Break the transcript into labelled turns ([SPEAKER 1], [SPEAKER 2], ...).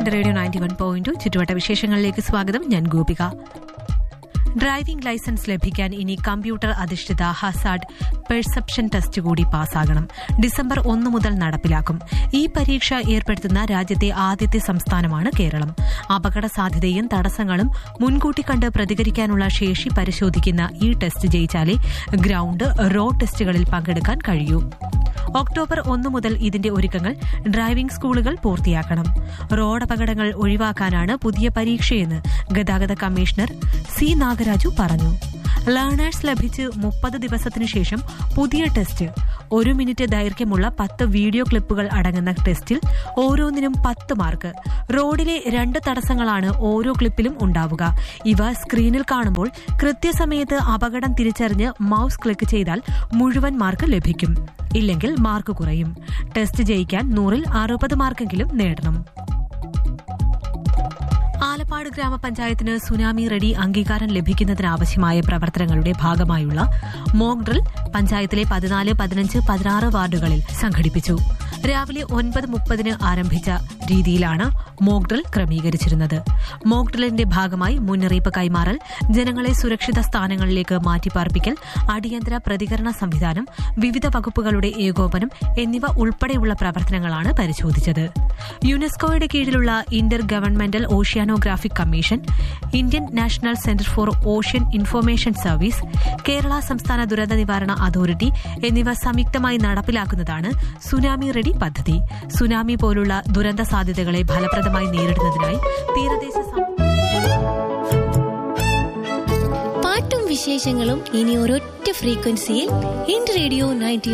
[SPEAKER 1] ഇത് radio ninety one point ചുറ്റുവട്ട വിശേഷങ്ങളിലേക്ക് സ്വാഗതം ഞാൻ ഗോപിക ഡ്രൈവിംഗ് ലൈസൻസ് ലഭിക്കാൻ ഇനി കമ്പ്യൂട്ടർ അധിഷ്ഠിത ഹസാഡ് പെർസെപ്ഷൻ ടെസ്റ്റ് കൂടി പാസ്സാകണം ഡിസംബർ ഒന്ന് മുതൽ നടപ്പിലാക്കും ഈ പരീക്ഷ ഏർപ്പെടുത്തുന്ന രാജ്യത്തെ ആദ്യത്തെ സംസ്ഥാനമാണ് കേരളം അപകട സാധ്യതയും തടസ്സങ്ങളും മുൻകൂട്ടി കണ്ട് പ്രതികരിക്കാനുള്ള ശേഷി പരിശോധിക്കുന്ന ഈ ടെസ്റ്റ് ജയിച്ചാലേ ഗ്രൌണ്ട് റോഡ് ടെസ്റ്റുകളിൽ പങ്കെടുക്കാൻ കഴിയൂ ഒക്ടോബർ ഒന്ന് മുതൽ ഇതിന്റെ ഒരുക്കങ്ങൾ ഡ്രൈവിംഗ് സ്കൂളുകൾ പൂർത്തിയാക്കണം റോഡ് അപകടങ്ങൾ ഒഴിവാക്കാനാണ് പുതിയ പരീക്ഷയെന്ന് ഗതാഗത കമ്മീഷണർ സി നാഗരാജു പറഞ്ഞു ലേണേഴ്സ് ലഭിച്ച് മുപ്പത് ദിവസത്തിനു ശേഷം പുതിയ ടെസ്റ്റ് ഒരു മിനിറ്റ് ദൈർഘ്യമുള്ള പത്ത് വീഡിയോ ക്ലിപ്പുകൾ അടങ്ങുന്ന ടെസ്റ്റിൽ ഓരോന്നിനും പത്ത് മാർക്ക് റോഡിലെ രണ്ട് തടസ്സങ്ങളാണ് ഓരോ ക്ലിപ്പിലും ഉണ്ടാവുക ഇവ സ്ക്രീനിൽ കാണുമ്പോൾ കൃത്യസമയത്ത് അപകടം തിരിച്ചറിഞ്ഞ് മൌസ് ക്ലിക്ക് ചെയ്താൽ മുഴുവൻ മാർക്ക് ലഭിക്കും ഇല്ലെങ്കിൽ മാർക്ക് കുറയും ടെസ്റ്റ് ജയിക്കാൻ നൂറിൽ അറുപത് മാർക്കെങ്കിലും നേടണം ആലപ്പാട് ഗ്രാമപഞ്ചായത്തിന് സുനാമി റെഡി അംഗീകാരം ലഭിക്കുന്നതിനാവശ്യമായ പ്രവർത്തനങ്ങളുടെ ഭാഗമായുള്ള മോക്ക് ഡ്രിൽ പഞ്ചായത്തിലെ പതിനാല് പതിനഞ്ച് പതിനാറ് വാർഡുകളിൽ സംഘടിപ്പിച്ചു രാവിലെ ഒൻപത് മുപ്പതിന് ആരംഭിച്ച രീതിയിലാണ് മോക്ക് ഡ്രിൽ ക്രമീകരിച്ചിരുന്നത് മോക്ക് ഡ്രില്ലിന്റെ ഭാഗമായി മുന്നറിയിപ്പ് കൈമാറൽ ജനങ്ങളെ സുരക്ഷിത സ്ഥാനങ്ങളിലേക്ക് മാറ്റിപ്പാർപ്പിക്കൽ അടിയന്തര പ്രതികരണ സംവിധാനം വിവിധ വകുപ്പുകളുടെ ഏകോപനം എന്നിവ ഉൾപ്പെടെയുള്ള പ്രവർത്തനങ്ങളാണ് പരിശോധിച്ചത് യുനെസ്കോയുടെ കീഴിലുള്ള intergovernmental oceanographic commission Indian national centre for ocean information service Kerala സംസ്ഥാന ദുരന്ത നിവാരണ അതോറിറ്റി എന്നിവ സംയുക്തമായി നടപ്പിലാക്കുന്നതാണ് സുനാമി റെഡി പദ്ധതി സുനാമി പോലുള്ള ദുരന്ത സാധ്യതകളെ ഫലപ്രദമായി നേരിടുന്നതിനായി തീരദേശ സം-
[SPEAKER 2] പാട്ടും വിശേഷങ്ങളും ഇനി ഒരൊറ്റ ഫ്രീക്വൻസിയിൽ ഇൻ റേഡിയോ നയൻറ്റി